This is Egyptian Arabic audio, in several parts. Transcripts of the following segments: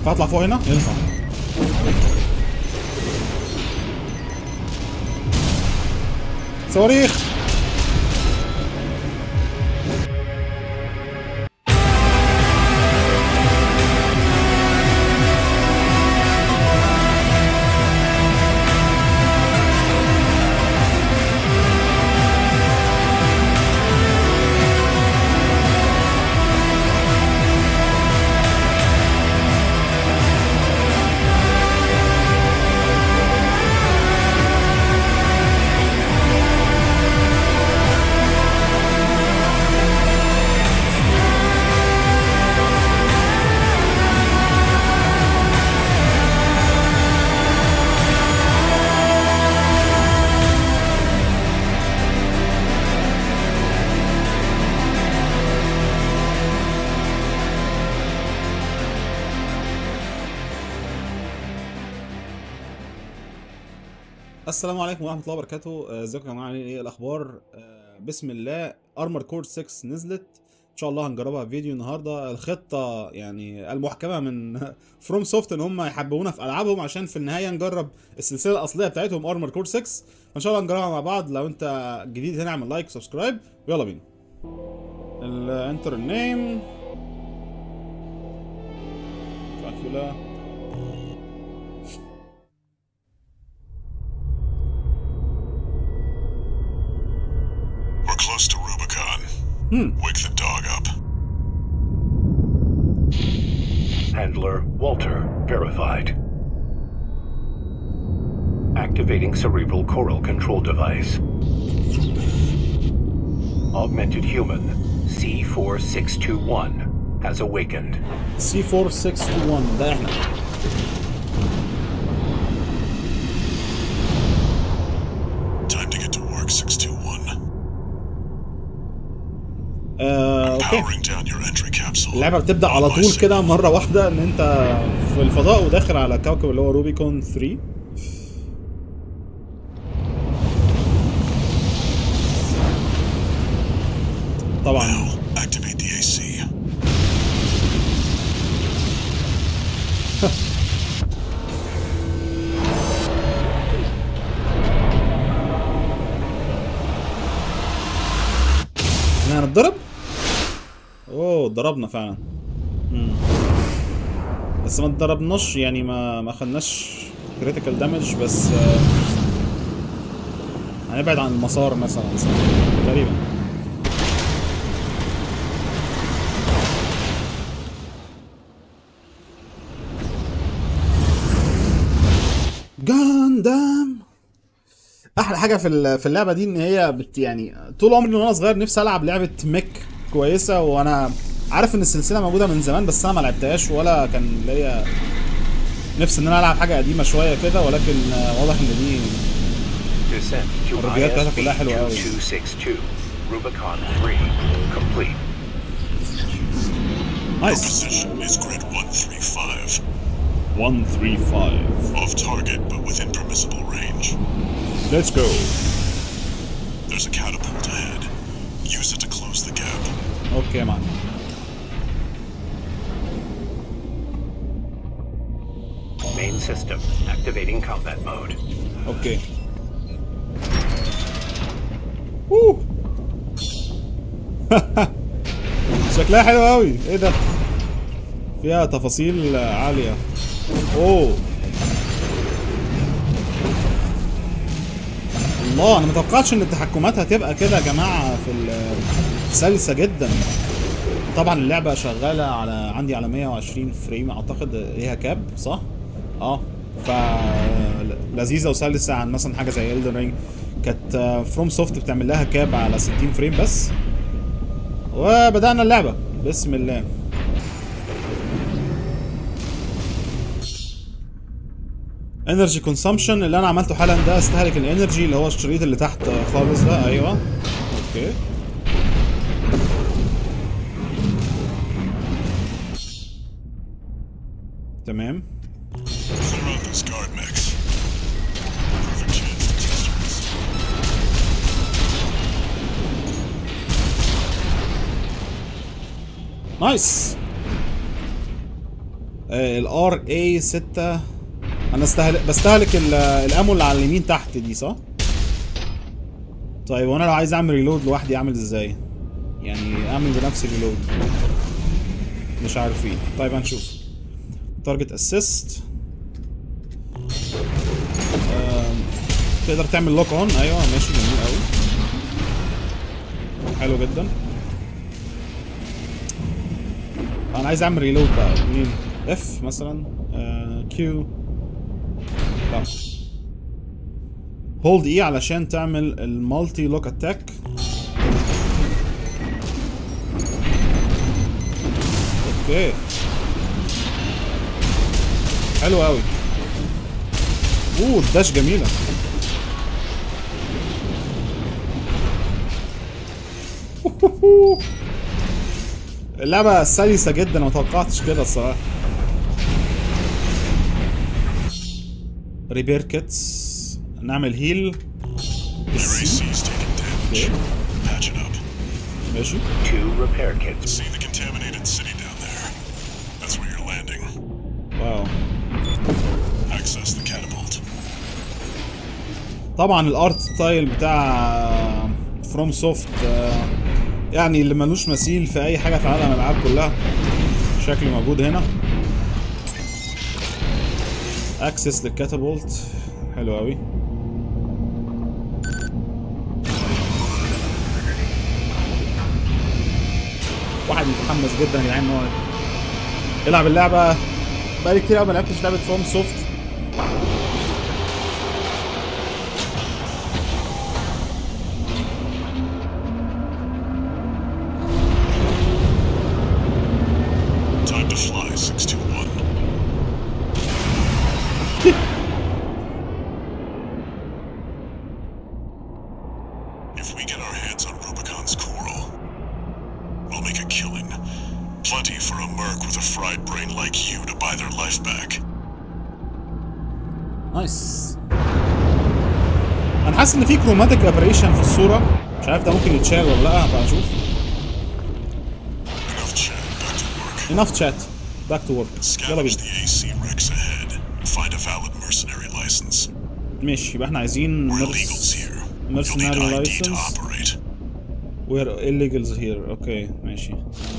ينفع اطلع فوق هنا؟ ينفع صواريخ السلام عليكم ورحمه الله وبركاته آه، ازيكم يا جماعه عاملين ايه الاخبار آه، بسم الله ارمر كور 6 نزلت ان شاء الله هنجربها في فيديو النهارده الخطه يعني المحكمه من فروم سوفت ان هم يحببونا في العابهم عشان في النهايه نجرب السلسله الاصليه بتاعتهم ارمر كور 6 فان شاء الله نجربها مع بعض لو انت جديد هنا اعمل لايك وسبسكرايب ويلا بينا الانتر النيم دراكولا We're close to Rubicon. Hmm. Wake the dog up. Handler Walter verified. Activating cerebral coral control device. Augmented human C4621 has awakened. سي 4621 ده احنا Time to get to work, 621. آه، اوكي Powering down your entry capsule. اللعبه بتبدا على طول كده مره واحده ان انت في الفضاء وداخل على كوكب اللي هو روبيكون 3 طبعا Now, activate the AC. احنا هنتضرب اوه اتضربنا فعلا مم. بس ما اتضربناش يعني ما ما خدناش كريتيكال دامج بس آه، هنبعد عن المسار مثلا صح؟ تقريبا جاندام احلى حاجه في ال- في اللعبه دي ان هي بت يعني طول عمري وانا صغير نفسي العب لعبه ميك كويسه وانا عارف ان السلسله موجوده من زمان بس انا ما لعبتهاش ولا كان ليا نفسي ان انا العب حاجه قديمه شويه كده ولكن آه، واضح ان دي Descent to الريفيوهات بتاعتها كلها حلوة أوي. ISB 2262. Rubicon 3 complete. نايس Position is grid 135. 135 Off target, but within permissible range. ليتس جو There's a catapult ahead. Use it to close the gap. اوكي يا معلم Main system activating combat mode. اوكي اوه شكلها حلو قوي ايه ده فيها تفاصيل عاليه اوه الله انا متوقعتش ان التحكمات هتبقى كده يا جماعه في ال- سلسه جدا طبعا اللعبه شغاله على عندي على 120 فريم اعتقد ليها كاب صح اه ف لذيذه وسلسه عن مثلا حاجه زي Elden رينج كانت فروم سوفت بتعمل لها كاب على 60 فريم بس وبدانا اللعبه بسم الله انرجي كونسامشن اللي انا عملته حالا ده استهلك الانرجي اللي هو الشريط اللي تحت خالص ده ايوه اوكي تمام Clear out those guard mechs. Perfect chance to test yours. نايس الار اي 6 انا استهلك بستهلك ال- الامو اللي على اليمين تحت دي صح؟ طيب وانا لو عايز اعمل ريلود لوحدي اعمل ازاي؟ يعني اعمل بنفسي ريلود مش عارفين طيب هنشوف تارجت اسيست تقدر تعمل لوك اون ايوه ماشي جميل قوي حلو جدا انا عايز اعمل ريلود بقى مين اف مثلا كيو لا هولد اي علشان تعمل المالتي لوك اتاك اوكي حلو قوي اوه الداش جميله اللعبة سلسة جدا ما توقعتش كده الصراحة ريبير كيتس نعمل هيل Your AC's taking damage. Patch it up. ماشي Two repair kits. See the contaminated city down there? That's where you're landing. واو Access the catapult. طبعا الارت ستايل بتاع فروم سوفت يعني اللي ملوش مثيل في اي حاجه في عالم الالعاب كلها شكله موجود هنا اكسس للكاتابولت حلو قوي واحد متحمس جدا يا جدعان ان هو يلعب اللعبه بقالي كتير قوي ما لعبتش لعبه فروم سوفت Time to fly, 621. if we get our hands on Rubicon's coral, we'll make a killing. Plenty for a merc with a fried brain like you to buy their life back. نايس انا حاسس ان في كروماتيك ابريشن في الصوره مش عارف ده ممكن يتشال ولا لا هبقى اشوف Enough chat, back to work. انف شات باك تو ورك يلا Scavenge بينا the AC wrecks ahead and find a valid mercenary license. ماشي يبقى احنا عايزين We're illegals here. You'll need mercenary ID to license operate. we're illegals here اوكي ماشي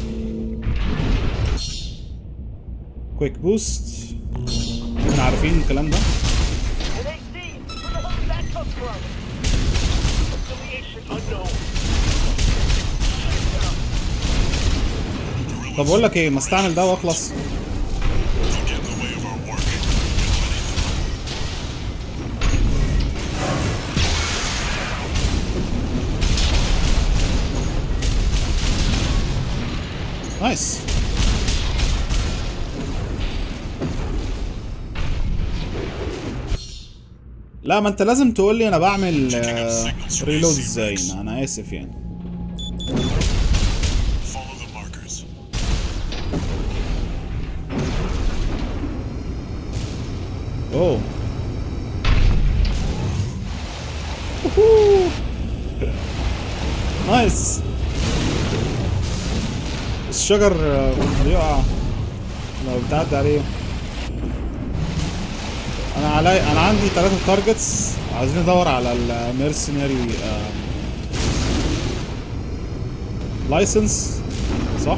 كويك بوست احنا عارفين الكلام ده An AC! Where the hell did that come from? Affiliation unknown. طب اقول لك ايه ما استعمل ده واخلص If you get in the way of our work, نايس لا ما انت لازم تقول لي انا بعمل ريلود ازاي ما انا اسف يعني follow the markers. اوه ووهو. نايس الشجر آه، بيقع لو بتعدي عليه انا علي انا عندي ثلاثة تارجتس عايزين ندور على الميرسينري لايسنس صح؟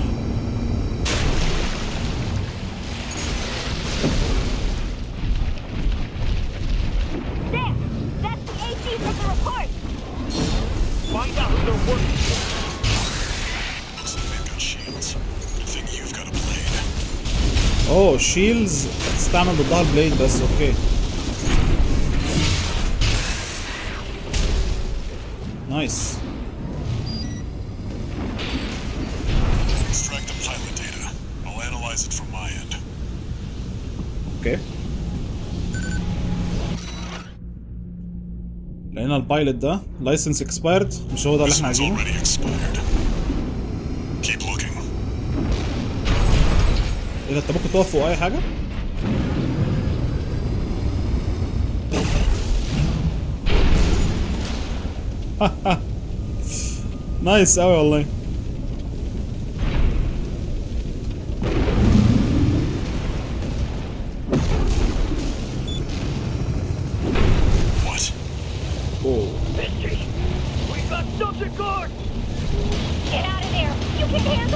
There! That's the AC from the report! Find out who they're working for. Looks like they've got shields. Good thing you've got a blade. اوه شيلز تستعمل ضدها البليد بس اوكي نايس Extract the pilot data. I'll analyze it from my end. اوكي لقينا البايلوت ده لايسنس اكسبايرد مش هو ده اللي This احنا one's عايزينه already expired. Keep looking. ايه ده انت ممكن تقف فوق اي حاجه نايس قوي والله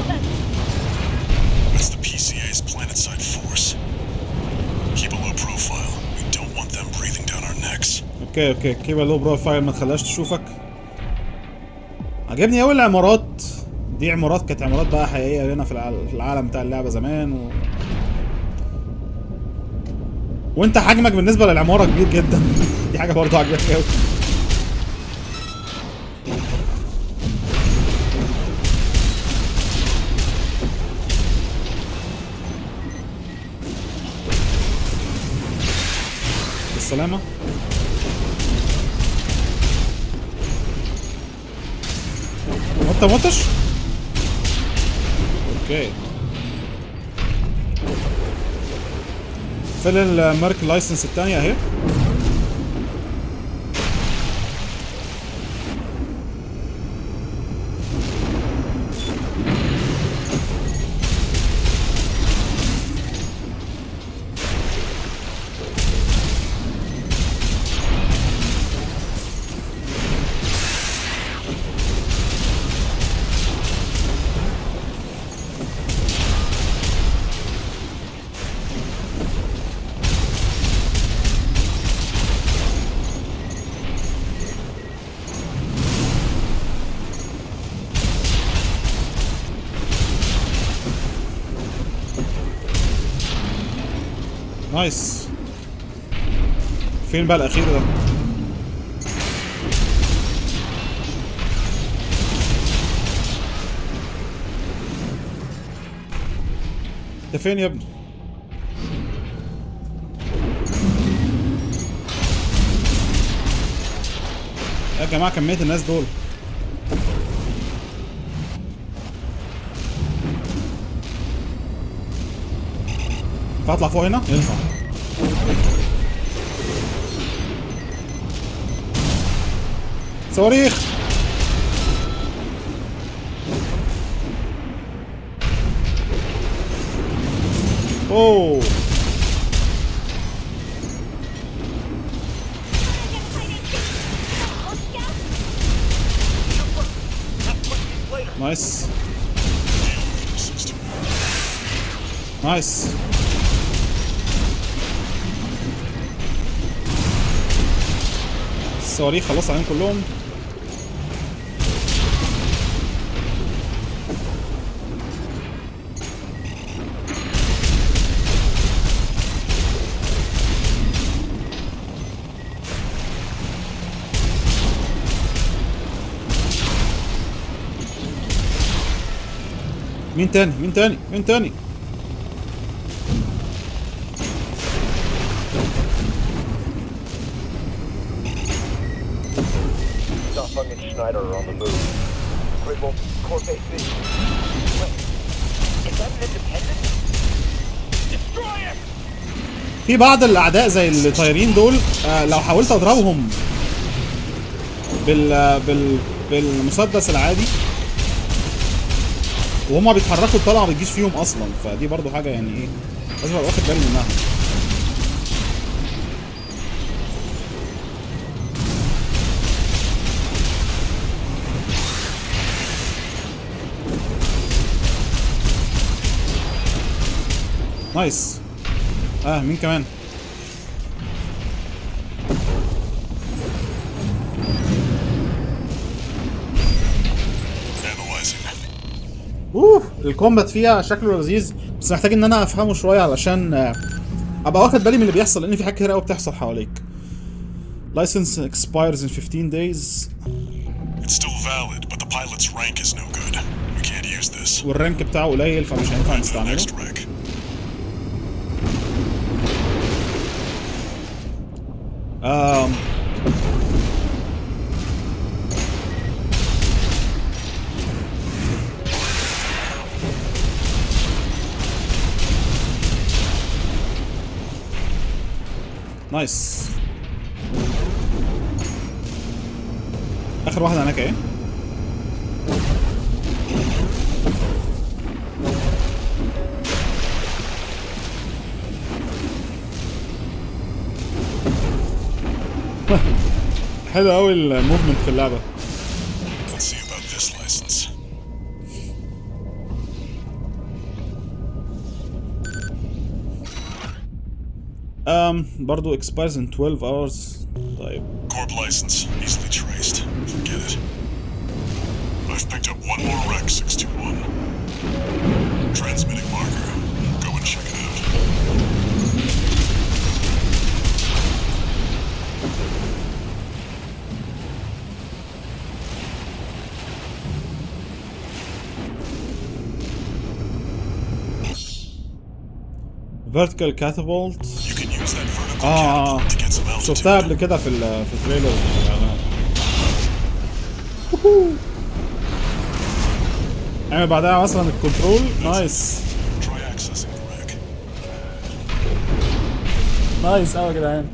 us! That's the PCA's planetside force. Keep a low profile. We don't want them breathing down our necks. اوكي اوكي كيبقى لو بروفايل ما تخليهاش تشوفك عجبني قوي العمارات دي عمارات كانت عمارات بقى حقيقيه هنا في الع- في العالم بتاع اللعبه زمان و... وانت حجمك بالنسبه للعماره كبير جدا دي حاجه برضه عجبتني قوي بالسلامه وانت متش اوكي فين المارك لايسنس التانية اهي نايس فين بقى الاخير ده ده فين يا ابني يا جماعه كميه الناس دول فاطلع فوق هنا ينفع صواريخ اوه نايس نايس الصواريخ خلص عليهم كلهم مين تاني مين تاني مين تاني Doppung and Schneider are on the move. Gribble, Core Base B. Wait, is that an independent? Destroy it! في بعض الاعداء زي الطيارين دول آه لو حاولت اضربهم بال بال بالمسدس العادي وهما بيتحركوا الطلقه ما بتجيش فيهم اصلا فدي برضو حاجه يعني ايه لازم ابقى واخد بالي منها نايس اه مين كمان Analyzing. اوه الكومبات فيها شكله لذيذ بس محتاج ان انا افهمه شويه علشان آه، ابقى واخد بالي من اللي بيحصل لان في حاجات كتير قوي بتحصل حواليك license expires in 15 days It's still valid, but the pilot's rank is no good. We can't use this. والرانك بتاعه قليل فمش هينفع Find the نستعمله next wreck. آم. نايس اخر واحده هناك ايه حلو قوي الموفمنت في اللعبه Let's see about this license. um, برضو expires in 12 hours طيب Corp license, easily traced. Forget it. I've picked up one more wreck, 621. Transmitting marker. Go and check it out. vertical catapult You can use that vertical اه catapult to get some altitude. شفتها قبل كده في ال- في التريلر اعمل بعدها مثلا الكنترول نايس Try accessing the wreck. نايس قوي يا جدعان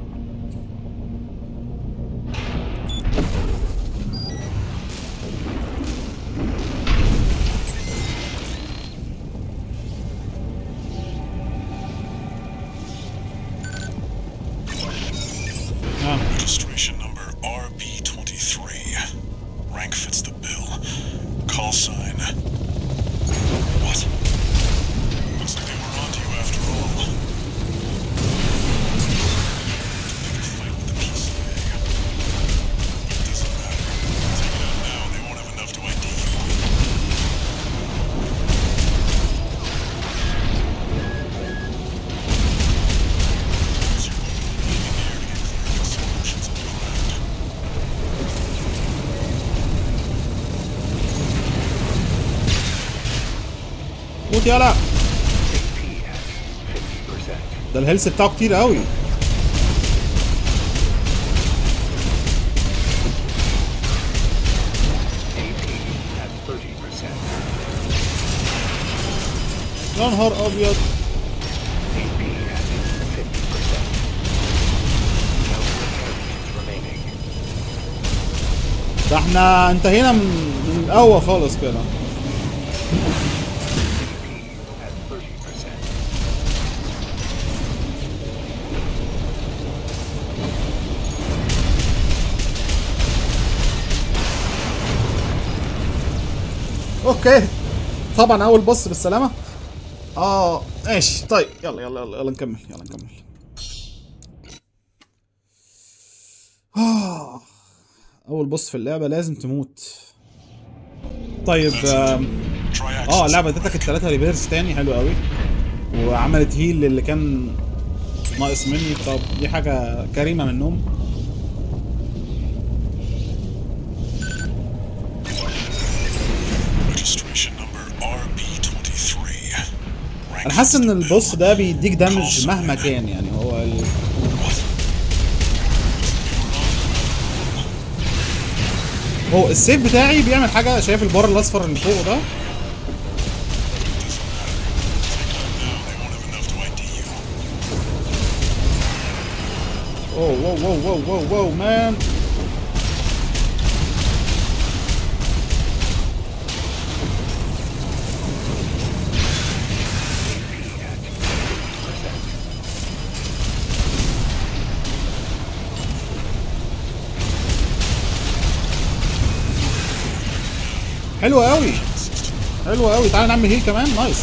آه. Registration number RP23. Rank fits the bill. Call sign. What? Looks like they were onto you after all. Make a fight with the PCA. It doesn't matter. Take it out now, they won't have enough to ID you. Use your weapon in the air to get clear of explosions on the ground. موت يلا AP at 50%. ده الهيلث بتاعه كتير قوي AP at 30%. يا نهار ابيض AP at 50%. No intelligence remaining. ده احنا انتهينا من من الاول خالص كده AP at 30%. اوكي طبعا اول بص بالسلامه اه ماشي طيب يلا يلا يلا, يلا نكمل يلا نكمل آه. اول بص في اللعبه لازم تموت طيب آم، Try accessing اه اللعبه the ادتك wreck. الثلاثه ريبيرز تاني حلو قوي وعملت هيل للي كان ناقص مني طب دي حاجه كريمه منهم Registration number RP23. Rank انا حاسس fits ان the البوس bill. ده بيديك دامج مهما كان يعني هو ال... هو السيف بتاعي بيعمل حاجه شايف البار الاصفر اللي فوق ده Now they won't have enough to ID you. اوه واو واو واو واو واو مان حلو قوي حلو قوي تعالى نعمل هيل كمان نايس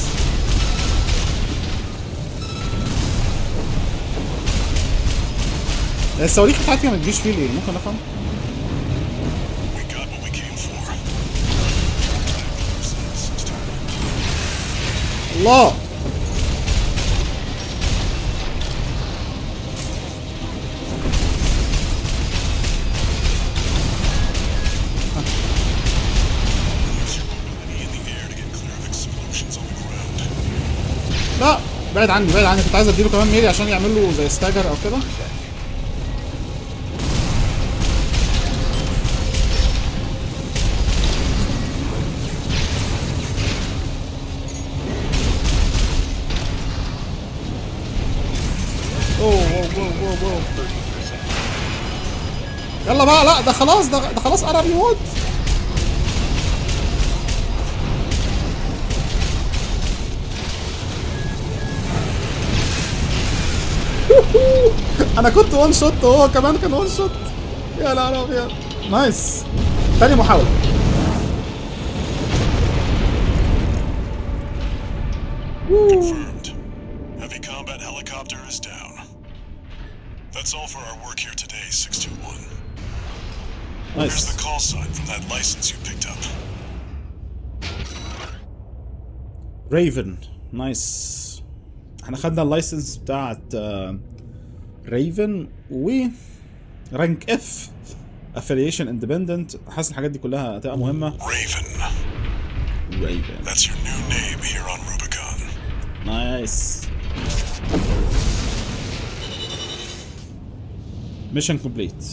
الصواريخ بتاعتي ما تجيش فيه ليه ممكن افهم We got what we came for. الله Use your mobility in the air to get clear of explosions on the ground. لا بعد عني بعد عني كنت عايز اديله كمان ميري عشان يعمل له زي ستاجر او كده اوه واو واو واو واو 30%. يلا بقى لا ده خلاص ده, ده خلاص قرب يموت انا كنت وان شوت وهو كمان كان وان شوت يا نهار ابيض نايس تاني محاولة Confirmed. Heavy combat helicopter is down. That's all for our work here today, 621. Here's نايس the call sign from that license you picked up. ريفن نايس احنا خدنا اللايسنس بتاعت ريفن و رانك اف افيليشن اندبندنت حاسس الحاجات دي كلها هتبقى مهمه Raven. ريفن That's your new name here on Rubicon. نايس ميشن كومبليت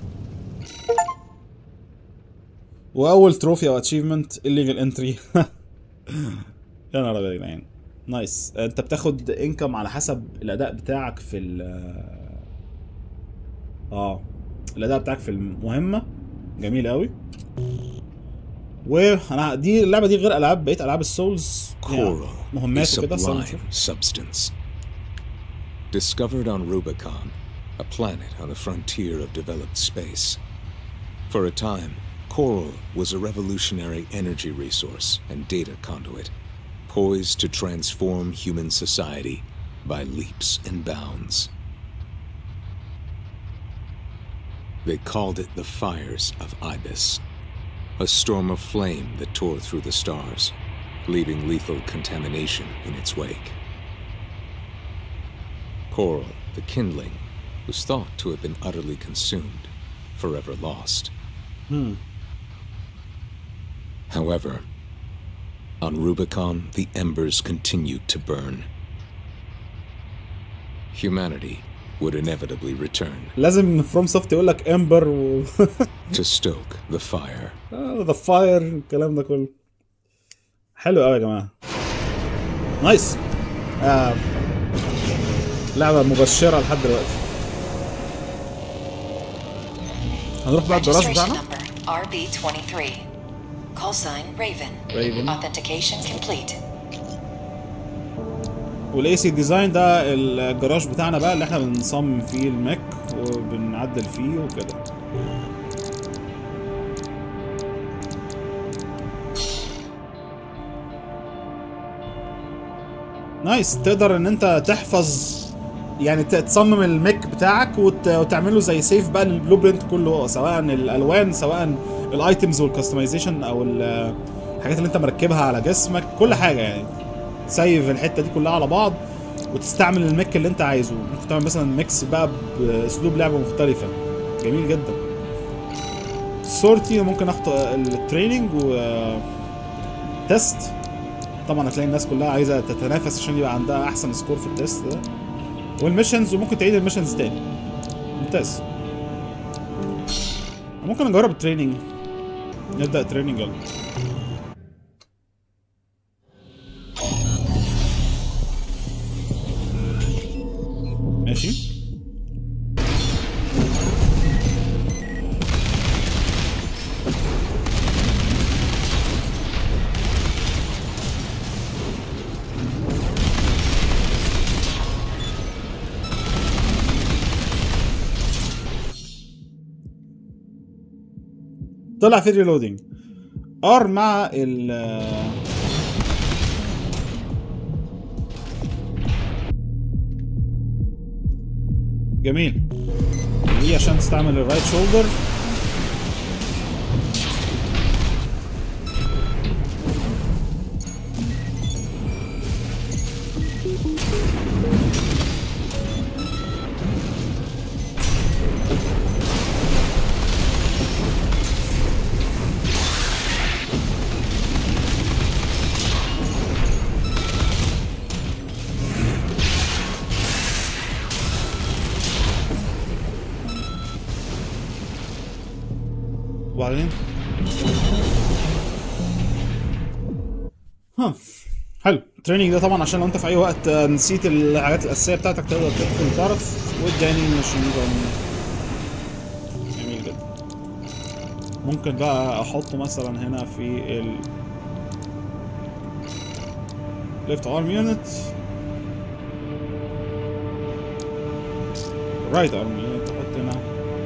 واول تروفي او اتشيفمنت الليجل انتري يا نهار ابيض يا جدعان نايس انت بتاخد انكم على حسب الاداء بتاعك في ال اه الاداء بتاعك في المهمه جميل قوي وانا دي اللعبه دي غير العاب بقيت العاب السولز يعني Coral, a مهمات وكده استنى نشوف. sublime substance. Discovered on Rubicon, a planet on the frontier of developed space. For a time, coral was a revolutionary energy resource and data conduit, poised to transform human society by leaps and bounds. They called it the Fires of Ibis, a storm of flame that tore through the stars, leaving lethal contamination in its wake. Coral, the kindling, was thought to have been utterly consumed, forever lost. However, on Rubicon, the embers continued to burn. Humanity would inevitably return لازم فروم سوفت يقول لك امبر و to stoke the fire. ذا فاير الكلام ده كله حلو قوي يا جماعه نايس آه. لعبه مبشره لحد دلوقتي هنروح بقى الجراج Registration بتاعنا number RB23. Call sign Raven. Raven. Authentication complete. والاي سي ديزاين ده الجراج بتاعنا بقى اللي احنا بنصمم فيه الماك وبنعدل فيه وكده نايس تقدر ان انت تحفظ يعني ت- تصمم الميك بتاعك وت... وتعمله زي سيف بقى للبلو برنت كله سواء الالوان سواء الايتمز والكستمايزيشن او ال- الحاجات اللي انت مركبها على جسمك كل حاجه يعني سيف الحته دي كلها على بعض وتستعمل الميك اللي انت عايزه ممكن تعمل مثلا ميكس بقى باسلوب لعبه مختلفه جميل جدا صورتي ممكن اخد التريننج و تيست طبعا هتلاقي الناس كلها عايزه تتنافس عشان يبقى عندها احسن سكور في التيست ده والميشنز وممكن تعيد الميشنز تاني ممتاز ممكن نجرب التريننج نبدا تريننج يلا ماشي طلع في ريلودينج ار مع ال جميل دي عشان تستعمل الرايت شولدر وبعدين ها حلو التريننج ده طبعا عشان لو انت في اي وقت آه، نسيت الحاجات الاساسيه بتاعتك تقدر تدخل وتعرف واداني ماشين جان جميل جدا ممكن بقى احطه مثلا هنا في ال ليفت ارم يونت رايت ارم يونت احط هنا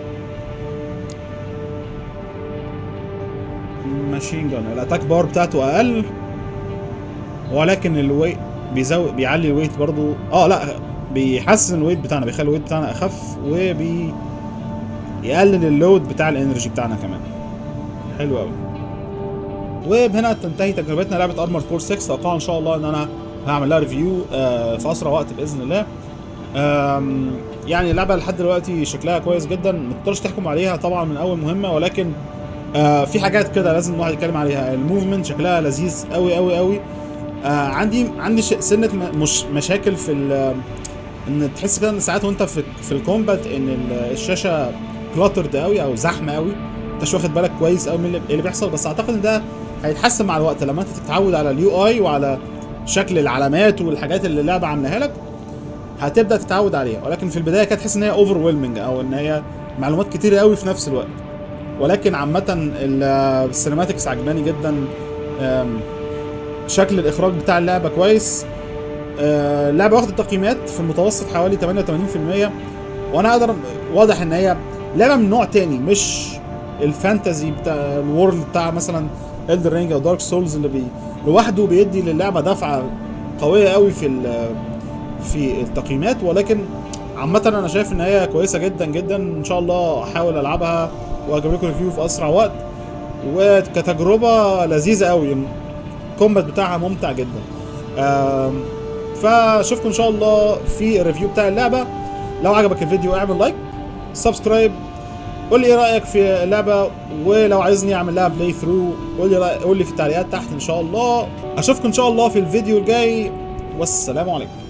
ماشين جان الاتاك باور بتاعته اقل ولكن الويت بيزود بيعلي الويت برضو اه لا بيحسن الويت بتاعنا بيخلي الويت بتاعنا اخف وبي يقلل اللود بتاع الانرجي بتاعنا كمان حلو قوي وبهنا تنتهي تجربتنا لعبه ارمر كور 6 اتوقع ان شاء الله ان انا هعمل لها ريفيو آه، في اسرع وقت باذن الله آم، يعني اللعبه لحد دلوقتي شكلها كويس جدا ما تقدرش تحكم عليها طبعا من اول مهمه ولكن آه، في حاجات كده لازم الواحد يتكلم عليها الموفمنت شكلها لذيذ قوي قوي قوي آه، عندي عندي ش- سنه م- مش مشاكل في ال- ان تحس كده ان ساعات وانت في في الكومبات ان ال- الشاشه كلاترد قوي او زحمه قوي انت مش واخد بالك كويس قوي من اللي- اللي بيحصل بس اعتقد ان ده هيتحسن مع الوقت لما انت تتعود على اليو اي وعلى شكل العلامات والحاجات اللي اللعبه عاملاها لك هتبدا تتعود عليها ولكن في البدايه كانت تحس ان هي اوفر ويلمنج او ان هي معلومات كتير قوي في نفس الوقت ولكن عامه ال- السينماتكس عجباني جدا أم، شكل الاخراج بتاع اللعبه كويس آه، اللعبه واخده تقييمات في المتوسط حوالي 88% وانا اقدر واضح ان هي لعبه من نوع تاني مش الفانتازي بتاع الورلد بتاع مثلا الدر رينج او دارك سولز اللي بي لوحده بيدي للعبه دفعه قويه قوي في ال- في التقييمات ولكن عامة انا شايف ان هي كويسة جدا جدا ان شاء الله احاول العبها واجيب لكم ريفيو في اسرع وقت وكتجربة لذيذة قوي الكومبات بتاعها ممتع جدا آم، فاشوفكم ان شاء الله في الريفيو بتاع اللعبة لو عجبك الفيديو اعمل لايك سبسكرايب قول لي ايه رايك في اللعبه ولو عايزني اعمل لها بلاي ثرو قول لي رأي- قول لي في التعليقات تحت ان شاء الله اشوفكم ان شاء الله في الفيديو الجاي والسلام عليكم